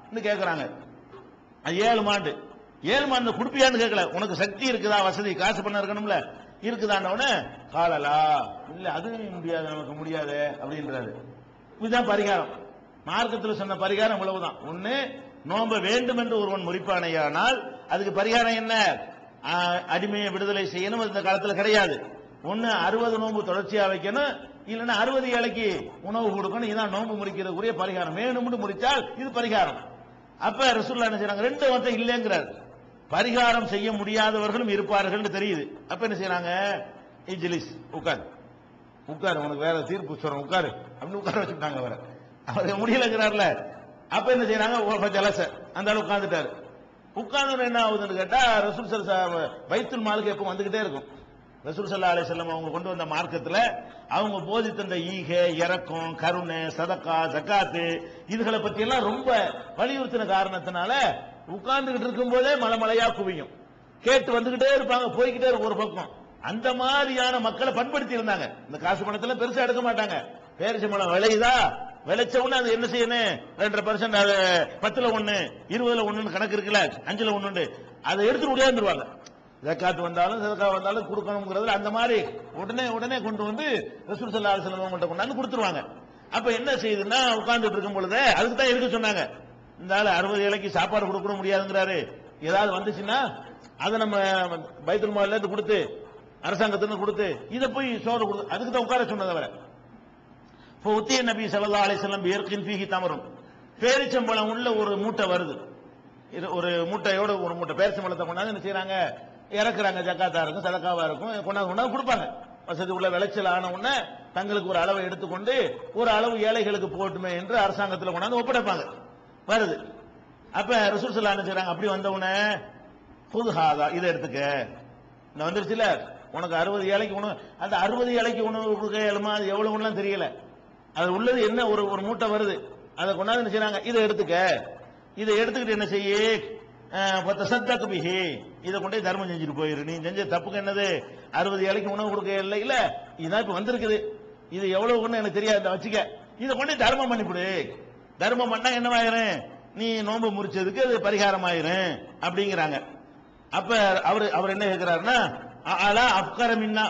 கேக்குறாங்க அது ஏழு மாண்டு ஏழு மாண்டு குடுப்பியான்னு கேட்கல உனக்கு சக்தி இருக்குதா வசதி காசு பண்ண இருக்கணும்ல இருக்குதான்னவன காலலா இல்ல அது முடியாது நமக்கு முடியாது அப்படின்றாரு இதுதான் பரிகாரம் மார்க்கத்தில் சொன்ன பரிகாரம் இவ்வளவுதான் ஒண்ணு நோம்ப வேண்டும் என்று ஒருவன் முறிப்பானையானால் அதுக்கு பரிகாரம் என்ன ஆ, அடிமையை விடுதலை செய்யணும் அது இந்த காலத்துல கிடையாது ஒண்ணு அறுபது நோன்பு தொடர்ச்சியா வைக்கணும் இல்லைன்னா அறுபது ஏழைக்கு உணவு கொடுக்கணும் இதான் நோன்பு முறிக்கிறதுக்குரிய பரிகாரம் வேணும்னு முறிச்சால் இது பரிகாரம் அப்ப ரசூல்லா என்ன செய்றாங்க ரெண்டு வார்த்தை இல்லைங்கிறார் பரிகாரம் செய்ய முடியாதவர்களும் இருப்பார்கள் தெரியுது அப்ப என்ன செய்றாங்க இஜ்லிஸ் உட்கார் உட்காரு உனக்கு வேற தீர்ப்பு சொல்றேன் உட்காரு அப்படின்னு உட்கார வச்சுட்டாங்க அவரை அவர் முடியலங்கிறார்ல அப்ப என்ன செய்யறாங்க ஒரு ஜலச அந்த ஆளு உட்கார்ந்துட்டாரு உட்கார்ந்து என்ன ஆகுதுன்னு கேட்டா ரசூல் சல் பைத்துல் மாலுக்கு எப்போ வந்துகிட்டே இருக்கும் ரசூல் சல்லா அலி செல்லம் அவங்க கொண்டு வந்த மார்க்கத்துல அவங்க போதித்த இந்த ஈகை இறக்கம் கருணை சதக்கா ஜக்காத்து இதுகளை பத்தி எல்லாம் ரொம்ப வலியுறுத்தின காரணத்தினால உட்கார்ந்துகிட்டு இருக்கும் போதே மலை மலையா குவியும் கேட்டு வந்துகிட்டே இருப்பாங்க போய்கிட்டே இருக்கும் ஒரு பக்கம் அந்த மாதிரியான மக்களை பண்படுத்தி இருந்தாங்க இந்த காசு பணத்துல பெருசா எடுக்க மாட்டாங்க பேரிச்சம்பழம் விளையுதா விளைச்ச உடனே அது என்ன செய்யணும் ரெண்டரை பர்சன்ட் அது பத்துல ஒண்ணு இருபதுல ஒண்ணுன்னு கணக்கு இருக்குல்ல அஞ்சுல ஒண்ணுண்டு அதை எடுத்து உடையாந்துருவாங்க ஜக்காத்து வந்தாலும் சதக்கா வந்தாலும் கொடுக்கணுங்கிறதுல அந்த மாதிரி உடனே உடனே கொண்டு வந்து ரசூல் சல்லா அலுவலம் அவங்கள்ட்ட கொண்டாந்து கொடுத்துருவாங்க அப்ப என்ன செய்யுதுன்னா உட்கார்ந்துட்டு இருக்கும் பொழுது அதுக்கு தான் இருக்க சொன்னாங்க இந்த ஆளு அறுபது இலைக்கு சாப்பாடு கொடுக்க முடியாதுங்கிறாரு ஏதாவது வந்துச்சுன்னா அதை நம்ம பைத்துல் மால்ல இருந்து கொடுத்து அரசாங்கத்திலிருந்து கொடுத்து இதை போய் சோறு கொடுத்து அதுக்கு தான் உட்கார சொன்னது அவரை இப்போ உத்திய நபி ஸல்லல்லாஹு அலைஹி வஸல்லம் பியர்கின் ஃபீஹி தமரும் பேரிச்சம்பழம் உள்ள ஒரு மூட்டை வருது இது ஒரு மூட்டையோட ஒரு மூட்டை பேரிச்சம்பழத்தை கொண்டாந்து என்ன செய்றாங்க இறக்குறாங்க ஜக்காத்தா இருக்கும் சதக்காவா இருக்கும் கொண்டாந்து கொண்டாந்து கொடுப்பாங்க வசதி உள்ள விளைச்சல் ஆன உடனே தங்களுக்கு ஒரு அளவை எடுத்துக்கொண்டு ஒரு அளவு ஏழைகளுக்கு போட்டுமே என்று அரசாங்கத்தில் கொண்டாந்து ஒப்படைப்பாங்க வருது அப்ப ரசூல் ஸல்லல்லாஹு அலைஹி செய்றாங்க அப்படி வந்த உடனே புது ஹாதா இதை எடுத்துக்க இந்த வந்துருச்சுல உனக்கு அறுபது ஏழைக்கு உணவு அந்த அறுபது ஏழைக்கு உணவு கொடுக்க இயலுமா அது எவ்வளவுலாம் தெரியல அது உள்ளது என்ன ஒரு ஒரு மூட்டை வருது அதை கொண்டாந்து என்ன செய்றாங்க இதை எடுத்துக்க இதை எடுத்துக்கிட்டு என்ன செய்ய பத்த சத்தக்கு பிஹி இதை கொண்டு போய் தர்மம் செஞ்சுட்டு போயிரு நீ செஞ்ச தப்புக்கு என்னது அறுபது ஏழைக்கு உணவு கொடுக்க இல்லை இல்ல இதான் இப்ப வந்திருக்குது இது எவ்வளவுன்னு எனக்கு தெரியாது இதை வச்சுக்க இதை கொண்டு போய் தர்மம் பண்ணிவிடு தர்மம் பண்ணா என்னவாயிரும் நீ நோன்பு முறிச்சதுக்கு அது பரிகாரம் ஆயிரும் அப்படிங்கிறாங்க அப்ப அவர் அவர் என்ன கேட்கிறாருன்னா அலா அப்கரமின்னா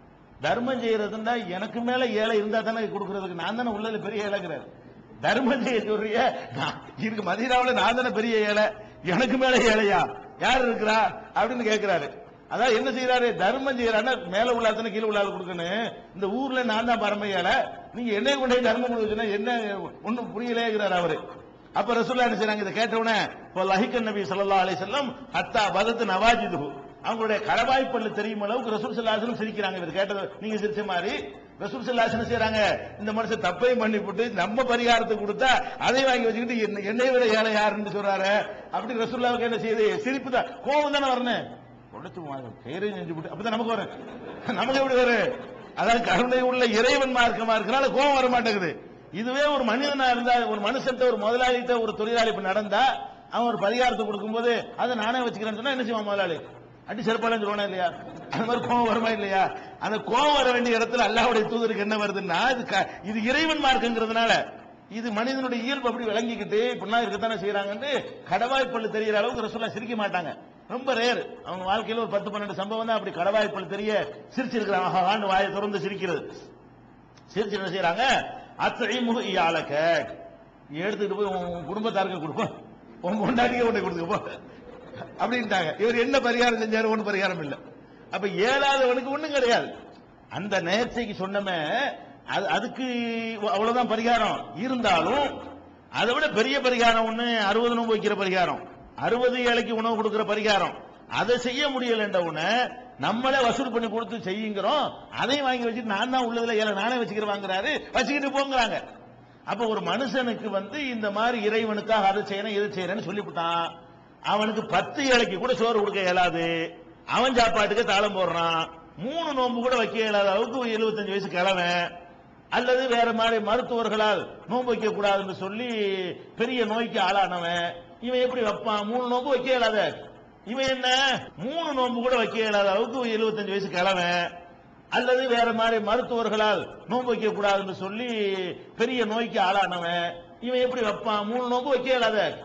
தர்மம் செய்யறதுன்னா எனக்கு மேல ஏழை இருந்தா தானே கொடுக்கறதுக்கு நான் தானே உள்ளது பெரிய ஏழைங்கிறாரு தர்மம் செய்ய சொல்றிய நான் இருக்கு மதினாவுல நான் தானே பெரிய ஏழை எனக்கு மேல ஏழையா யார் இருக்கிறா அப்படின்னு கேட்கிறாரு அதான் என்ன செய்யறாரு தர்மம் செய்யறாருன்னா மேல உள்ளாத்தனை கீழே உள்ளாத கொடுக்கணும் இந்த ஊர்ல நான் தான் பரம ஏழை நீங்க என்னை கொண்டு போய் தர்மம் கொடுக்குன்னா என்ன ஒண்ணும் புரியலேங்கிறாரு அவரு அப்ப ரசூல்லா என்ன செய்றாங்க இதை கேட்டவுடனே லஹிக்கன் நபி ஸல்லல்லாஹு அலைஹி வஸல்லம் ஹத்தா பதத்து நவாஜிதுஹு அவங்களுடைய கடவாய் பல்லு தெரியும் அளவுக்கு ரசூல் ஸல்லல்லாஹு சிரிக்கிறாங்க இவர் கேட்டது நீங்க சிரிச்ச மாதிரி ரசூல் ஸல்லல்லாஹு அலைஹி செய்றாங்க இந்த மனுஷன் தப்பையும் பண்ணி போட்டு நம்ம பரிகாரத்தை கொடுத்தா அதை வாங்கி வச்சுக்கிட்டு என்ன- என்னை விட ஏழை யாருன்னு சொல்றாரு அப்படி ரசூல்லாவுக்கு என்ன செய்யுது சிரிப்பு தான் கோபம் தானே வரணும் உடைச்சு பேரையும் செஞ்சு விட்டு அப்பதான் நமக்கு வரும் நமக்கு எப்படி வரும் அதாவது கருணை உள்ள இறைவன் மார்க்கமா இருக்கனால கோபம் வர மாட்டேங்குது இதுவே ஒரு மனிதனா இருந்தா ஒரு மனுஷன்ட்ட ஒரு முதலாளிகிட்ட ஒரு தொழிலாளி இப்ப நடந்தா அவன் ஒரு பரிகாரத்தை கொடுக்கும்போது அதை நானே வச்சுக்கிறேன்னு சொன்னா என்ன செய்வான் முதலாளி அடி செருப்பாலும் சொல்லுவானா இல்லையா அந்த மாதிரி கோபம் வருமா இல்லையா அந்த கோபம் வர வேண்டிய இடத்துல அல்லாஹ்வுடைய தூதருக்கு என்ன வருதுன்னா இது க- இது இறைவன் மார்க்கங்கிறதுனால இது மனிதனுடைய இயல்பு அப்படி விளங்கிக்கிட்டு இப்படிலாம் இருக்கத்தானே செய்யறாங்கன்னு கடவாய்ப்பள்ளு தெரியற அளவுக்கு ரசூல்லா சிரிக்க மாட்டாங்க ரொம்ப ரேர் அவங்க வாழ்க்கையில ஒரு பத்து பன்னெண்டு சம்பவம் தான் அப்படி கடவாய்ப்பள்ளு தெரிய சிரிச்சிருக்கிறாங்க ஆஹான்னு வாயை திறந்து சிரிக்கிறது சிரிச்சு என்ன செய்யறாங்க அத்தைமுக இயாலக்க எடுத்துட்டு போய் உன் குடும்பத்தாருக்கு கொடுப்போம் உன் கொண்டாடிக்க கொண்டு கொடுத்துக்க போ அப்படின்ட்டாங்க இவர் என்ன பரிகாரம் செஞ்சாரு ஒன்றும் பரிகாரம் இல்லை அப்ப ஏழாதவனுக்கு ஒண்ணும் கிடையாது அந்த நேர்ச்சைக்கு சொன்னமே அது அதுக்கு அவ்வளவுதான் பரிகாரம் இருந்தாலும் அதை விட பெரிய பரிகாரம் ஒண்ணு அறுபது நோன்பு வைக்கிற பரிகாரம் அறுபது ஏழைக்கு உணவு கொடுக்கிற பரிகாரம் அதை செய்ய முடியலன்ற உடனே நம்மளே வசூல் பண்ணி கொடுத்து செய்யுங்கிறோம் அதையும் வாங்கி வச்சுட்டு நான் தான் உள்ளதுல ஏழை நானே வச்சுக்கிறேன் வாங்குறாரு வச்சுக்கிட்டு போங்கிறாங்க அப்ப ஒரு மனுஷனுக்கு வந்து இந்த மாதிரி இறைவனுக்காக அதை செய்யணும் இதை செய்யறேன்னு சொல்லிவிட்டான் அவனுக்கு பத்து ஏழைக்கு கூட சோறு கொடுக்க இயலாது அவன் சாப்பாட்டுக்கு தாளம் போடுறான் மூணு நோன்பு கூட வைக்க இயலாத அளவுக்கு எழுபத்தஞ்சு வயசு கிழவன் அல்லது வேற மாதிரி மருத்துவர்களால் நோன்பு வைக்க கூடாதுன்னு சொல்லி பெரிய நோய்க்கு ஆளானவன் இவன் எப்படி வைப்பான் மூணு நோன்பு வைக்க இயலாத இவன் என்ன மூணு நோன்பு கூட வைக்க இயலாத அளவுக்கு எழுபத்தஞ்சு வயசு கிழவன் அல்லது வேற மாதிரி மருத்துவர்களால் நோன்பு வைக்க கூடாதுன்னு சொல்லி பெரிய நோய்க்கு ஆளானவன் இவன் எப்படி வைப்பான் மூணு நோன்பு வைக்க இயலாத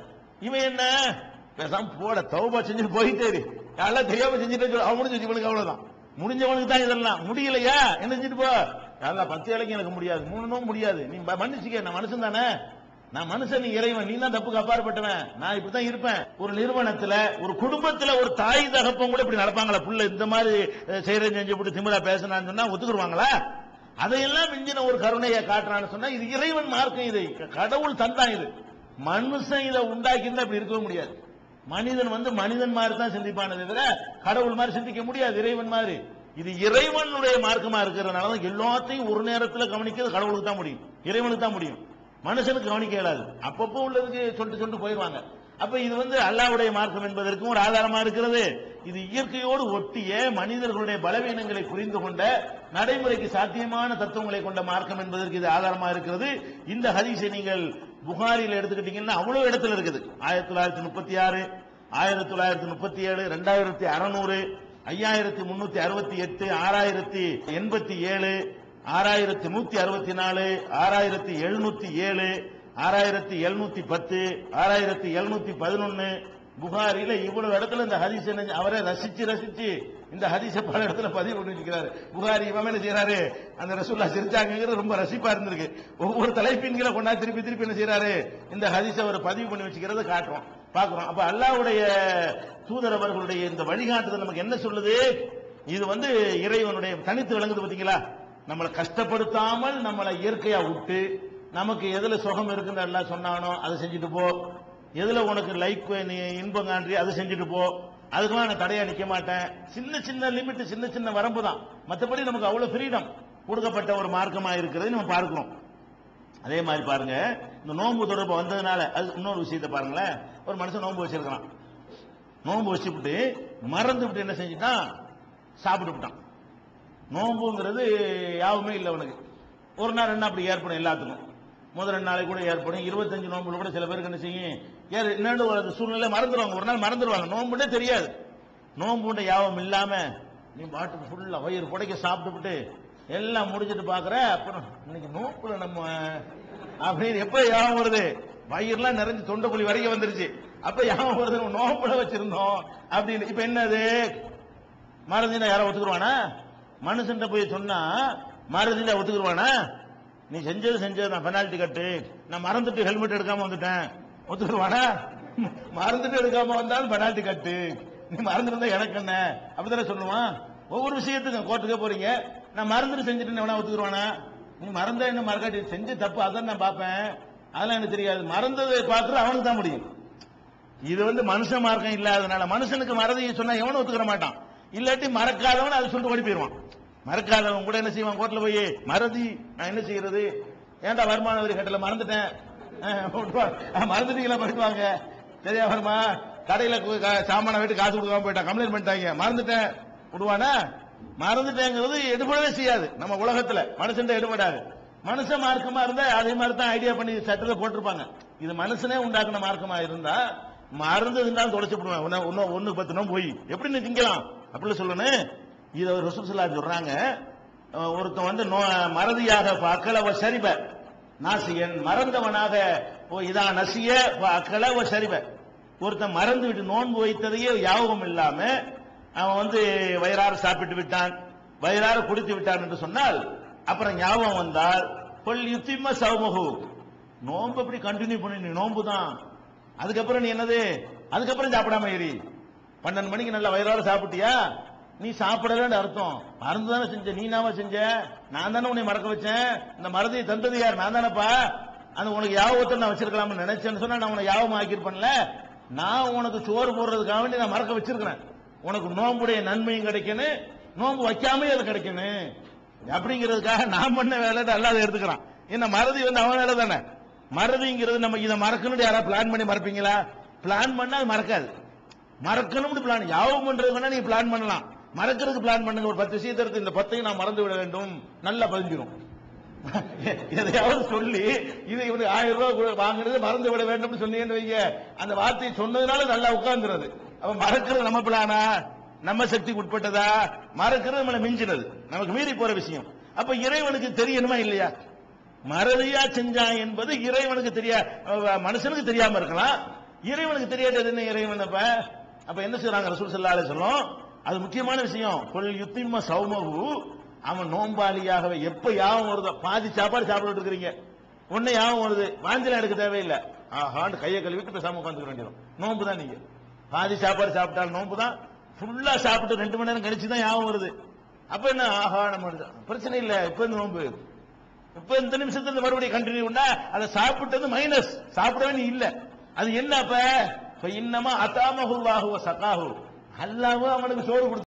இவன் என்ன பேசாம போட தௌபா செஞ்சுட்டு போயிட்டே இரு எல்லாம் தெரியாம செஞ்சுட்டு சொல்லு. அவன் முடிஞ்சு இவனுக்கு அவ்வளவுதான் முடிஞ்சவனுக்கு தான் இதெல்லாம் முடியலையா என்ன செஞ்சுட்டு போ எல்லாம் பத்து வேலைக்கு எனக்கு முடியாது மூணு நோம்பு முடியாது நீ ம- மன்னிச்சுக்க நான் மனுஷன் தானே நான் மனுஷன் நீ இறைவன் நீ தான் தப்புக்கு அப்பாற்பட்டவன் நான் இப்படிதான் இருப்பேன் ஒரு நிறுவனத்துல ஒரு குடும்பத்துல ஒரு தாய் தகப்பன் கூட இப்படி நடப்பாங்களா புள்ள இந்த மாதிரி அஹ், செய்யறேன்னு செஞ்சு இப்படி திமிரா பேசினான்னு சொன்னா ஒத்துக்குருவாங்களா அதையெல்லாம் மிஞ்சின ஒரு கருணையை காட்டுறான்னு சொன்னா இது இறைவன் மார்க்கம் இது கடவுள் தந்தான் இது மனுஷன் இதை உண்டாக்கி இருந்தா இப்படி இருக்கவே முடியாது மனிதன் வந்து மனிதன் மாதிரி தான் சிந்திப்பானதை தவிர கடவுள் மாதிரி சிந்திக்க முடியாது இறைவன் மாதிரி இது இறைவனுடைய மார்க்கமா இருக்கிறதுனால தான் எல்லாத்தையும் ஒரு நேரத்தில் கவனிக்கிறது கடவுளுக்கு தான் முடியும் இறைவனுக்கு தான் முடியும் மனுஷனுக்கு கவனிக்க இயலாது அப்பப்போ உள்ளதுக்கு சொல்லிட்டு சொல்லிட்டு போயிடுவாங்க அப்ப இது வந்து அல்லாஹ்வுடைய மார்க்கம் என்பதற்கும் ஒரு ஆதாரமா இருக்கிறது இது இயற்கையோடு ஒட்டிய மனிதர்களுடைய பலவீனங்களை புரிந்து கொண்ட நடைமுறைக்கு சாத்தியமான தத்துவங்களை கொண்ட மார்க்கம் என்பதற்கு இது ஆதாரமா இருக்கிறது இந்த ஹதீஸை நீங்கள் புகாரில் எடுத்துக்கிட்டீங்கன்னா அவ்வளவு இடத்துல இருக்குது ஆயிரத்தி தொள்ளாயிரத்தி முப்பத்தி ஆறு ஆயிரத்தி தொள்ளாயிரத்தி முப்பத்தி ஏழு ரெண்டாயிரத்தி அறுநூறு ஐயாயிரத்தி முன்னூத்தி அறுபத்தி எட்டு ஆறாயிரத்தி எண்பத்தி ஏழு ஆறாயிரத்தி நூத்தி அறுபத்தி நாலு ஆறாயிரத்தி எழுநூத்தி ஏழு ஆறாயிரத்தி எழுநூத்தி பத்து ஆறாயிரத்தி எழுநூத்தி பதினொன்னு புகாரில இவ்வளவு இடத்துல இந்த ஹதீஸ் என்ன அவரே ரசிச்சு ரசிச்சு இந்த ஹதீஸை பல இடத்துல பதிவு பண்ணி வச்சுக்கிறாரு புகாரி இவன் என்ன செய்யறாரு அந்த ரசூல்லா சிரிச்சாங்கிறது ரொம்ப ரசிப்பா இருந்திருக்கு ஒவ்வொரு தலைப்பின்களை கொண்டா திருப்பி திருப்பி என்ன செய்யறாரு இந்த ஹதீஸை அவர் பதிவு பண்ணி வச்சுக்கிறத காட்டுறோம் பாக்குறோம் அப்ப அல்லாஹ்வுடைய தூதர் அவர்களுடைய இந்த வழிகாட்டுதல் நமக்கு என்ன சொல்லுது இது வந்து இறைவனுடைய தனித்து விளங்குது பாத்தீங்களா நம்மளை கஷ்டப்படுத்தாமல் நம்மளை இயற்கையா விட்டு நமக்கு எதுல சுகம் இருக்குன்னு எல்லாம் சொன்னானோ அதை செஞ்சுட்டு போ எதுல உனக்கு லைக் நீ இன்பம் காண்றி அதை செஞ்சுட்டு போ அதுக்கெல்லாம் நான் தடையா நிக்க மாட்டேன் சின்ன சின்ன லிமிட் சின்ன சின்ன வரம்பு தான் மற்றபடி நமக்கு அவ்வளவு ஃப்ரீடம் கொடுக்கப்பட்ட ஒரு மார்க்கமா இருக்கிறது நம்ம பார்க்கிறோம் அதே மாதிரி பாருங்க இந்த நோன்பு தொடர்பு வந்ததுனால அது இன்னொரு விஷயத்தை பாருங்களேன் ஒரு மனுஷன் நோன்பு வச்சிருக்கான் நோன்பு வச்சுவிட்டு மறந்து விட்டு என்ன செஞ்சுட்டான் சாப்பிட்டு விட்டான் நோன்புங்கிறது யாவுமே இல்லை அவனுக்கு ஒரு நாள் ரெண்டு நாள் அப்படி ஏற்படும் எல்லாத்துக்கும் முதல் ரெண்டு நாளைக்கு கூட ஏற்படும் இருபத்தஞ்சு நோன்புல கூட சில பேருக்கு என்ன செய்யும் ஏறு என்னன்னு ஒரு சூழ்நிலை மறந்துடுவாங்க ஒரு நாள் மறந்துடுவாங்க நோன்புனே தெரியாது நோன்புண்ட யாபம் இல்லாம நீ பாட்டுக்கு ஃபுல்லா வயிறு புடைக்க சாப்பிட்டுவிட்டு எல்லாம் முடிஞ்சிட்டு பாக்குற அப்புறம் இன்னைக்கு நோன்புல நம்ம அப்படின்னு எப்ப யாபம் வருது வயிறுலாம் நிறைஞ்சு தொண்டைக்குழி வரைக்கும் வந்துருச்சு அப்ப யாபம் வருது நம்ம நோன்புல வச்சிருந்தோம் அப்படின்னு இப்ப என்னது மறந்துனா யாரோ ஒத்துக்குருவானா மனுஷன் போய் சொன்னா மறந்துட்டா ஒத்துக்குருவானா நீ செஞ்சது செஞ்சது நான் பெனால்டி கட்டு நான் மறந்துட்டு ஹெல்மெட் எடுக்காம வந்துட்டேன் ஒத்துக்குருவானா மறந்துட்டு எடுக்காம வந்தாலும் பெனால்டி கட்டு நீ மறந்துருந்தா எனக்கு என்ன அப்படித்தானே சொல்லுவான் ஒவ்வொரு விஷயத்துக்கும் கோர்ட்டுக்கே போறீங்க நான் மறந்துட்டு செஞ்சுட்டு வேணா ஒத்துக்குருவானா நீ மறந்தா என்ன மறக்காட்டி செஞ்ச தப்பு அதான் நான் பார்ப்பேன் அதெல்லாம் எனக்கு தெரியாது மறந்ததை பார்க்கறது அவனுக்கு தான் முடியும் இது வந்து மனுஷ மார்க்கம் இல்லாதனால மனுஷனுக்கு மறதியை சொன்னா எவனும் ஒத்துக்கிற மாட்டான் இல்லாட்டி மறக்காதவன் அதை சொல்லிட்டு ஓடி போயிருவான் மறக்காதவன் கூட என்ன செய்வான் கோர்ட்ல போய் மறதி நான் என்ன செய்யறது ஏன்டா வருமான வரி கட்டல மறந்துட்டேன் அஹ், விட்டுருவாங்க. அஹ், மறந்துட்டீங்களா படிப்பாங்க சரியா வருமா கடையில கு- கா- சாமான வீட்டு காசு கொடுக்காம போயிட்டான் கம்ப்ளைண்ட் பண்ணிட்டாங்க மறந்துட்டேன் விடுவானா மறந்துட்டேங்கிறது எடுபடவே செய்யாது நம்ம உலகத்துல மனுஷன் எடுபடாது மனுஷன் மார்க்கமா இருந்தா அதே மாதிரி தான் ஐடியா பண்ணி சட்டத்தை போட்டிருப்பாங்க இது மனுஷனே உண்டாக்குன மார்க்கமா இருந்தா மறந்து இருந்தாலும் தொடச்சு போடுவேன் ஒன்னு- ஒன்னு ஒண்ணு பத்து நோம்பு போய் எப்படி நீ திங்கலாம் அப்படின்னு சொல்லணும் இதை ரசூல் ஸல்லல்லாஹு சொல்றாங்க அஹ், ஒருத்தன் வந்து நோ- மறதியாக அக்கலவ சரிப நாசியன் மறந்தவனாக ஓ இதா நசிய அக்கலவ சரிப ஒருத்தன் மறந்து விட்டு நோன்பு வைத்ததையே யாபகம் இல்லாம அவன் வந்து வயிறார சாப்பிட்டு விட்டான் வயிறார குடித்து விட்டான் என்று சொன்னால் அப்புறம் ஞாபகம் வந்தால் கொல் யுத்திம சௌமகு நோன்பு அப்படி கண்டினியூ பண்ணி நீ நோன்பு தான் அதுக்கப்புறம் நீ என்னது அதுக்கப்புறம் சாப்பிடாம ஏறி பன்னெண்டு மணிக்கு நல்லா வயிறார சாப்பிட்டியா நீ சாப்பிடலன்னு அர்த்தம் மறந்து தானே செஞ்ச நீ நாம செஞ்ச நான் தானே உன்னை மறக்க வச்சேன் இந்த மறதியை தந்தது யார் நான் தானேப்பா அந்த உனக்கு யாபத்தை நான் வச்சிருக்கலாம்னு நினைச்சேன்னு சொன்னா நான் உனக்கு யாபம் ஆக்கியிருப்பேன்ல நான் உனக்கு சோறு போடுறதுக்காக வேண்டி நான் மறக்க வச்சிருக்கிறேன் உனக்கு நோம்புடைய நன்மையும் கிடைக்கணும் நோம்பு வைக்காமே அது கிடைக்கணும் அப்படிங்கிறதுக்காக நான் பண்ண வேலை அல்லாத எடுத்துக்கிறான் என்ன மறதி வந்து அவன் வேலை தானே மறதிங்கிறது நம்ம இதை மறக்கணும்னு யாராவது பிளான் பண்ணி மறப்பீங்களா பிளான் பண்ணா அது மறக்காது மறக்கணும்னு பிளான் யாவும் பண்றது வேணா நீங்க பிளான் பண்ணலாம் மறக்கிறதுக்கு பிளான் பண்ணுங்க ஒரு பத்து விஷயத்தை எடுத்து இந்த பத்தையும் நான் மறந்து விட வேண்டும் நல்லா பதிஞ்சிரும் எதையாவது சொல்லி இது இவனுக்கு ஆயிரம் ரூபாய் கொடு- வாங்குறது மறந்து விட வேண்டும் சொன்னீங்கன்னு வைங்க அந்த வார்த்தையை சொன்னதுனால நல்லா உட்கார்ந்துறது அப்ப மறக்கிறது நம்ம பிளானா நம்ம சக்திக்கு உட்பட்டதா மறக்கிறது நம்மளை மிஞ்சினது நமக்கு மீறி போற விஷயம் அப்ப இறைவனுக்கு தெரியணுமா இல்லையா மறதியா செஞ்சான் என்பது இறைவனுக்கு தெரியா அஹ் மனுஷனுக்கு தெரியாம இருக்கலாம் இறைவனுக்கு தெரியாதது என்ன இறைவன் அப்ப அப்ப என்ன செய்றாங்க ரசூல் ஸல்லல்லாஹு அலைஹி வஸல்லம் அது முக்கியமான விஷயம் கொல் யுத்திம்ம சௌமஹு அவன் நோம்பாளியாகவே எப்ப யாவும் வருதோ பாதி சாப்பாடு சாப்பிட்டு இருக்கிறீங்க உன்னை யாவும் வருது வாஞ்சலாம் எடுக்க தேவையில்லை ஆஹான்னு கையை கழுவிட்டு பேசாம உட்காந்துக்க வேண்டியது நோம்பு தான் நீங்க பாதி சாப்பாடு சாப்பிட்டாலும் நோம்பு தான் ஃபுல்லா சாப்பிட்டு ரெண்டு மணி நேரம் கழிச்சு தான் யாவும் வருது அப்ப என்ன ஆஹா நம்ம எடுத்தோம். பிரச்சனை இல்ல இப்ப இந்த நோம்பு இப்ப இந்த நிமிஷத்துல இருந்து மறுபடியும் கண்டினியூ பண்ணா அதை சாப்பிட்டது மைனஸ் சாப்பிடவே நீ இல்ல அது என்ன அப்ப இப்ப இன்னமா அத்தாமஹுல்லாஹு வ சகாஹு அல்லாஹ் அவனுக்கு சோறு கொடுத்து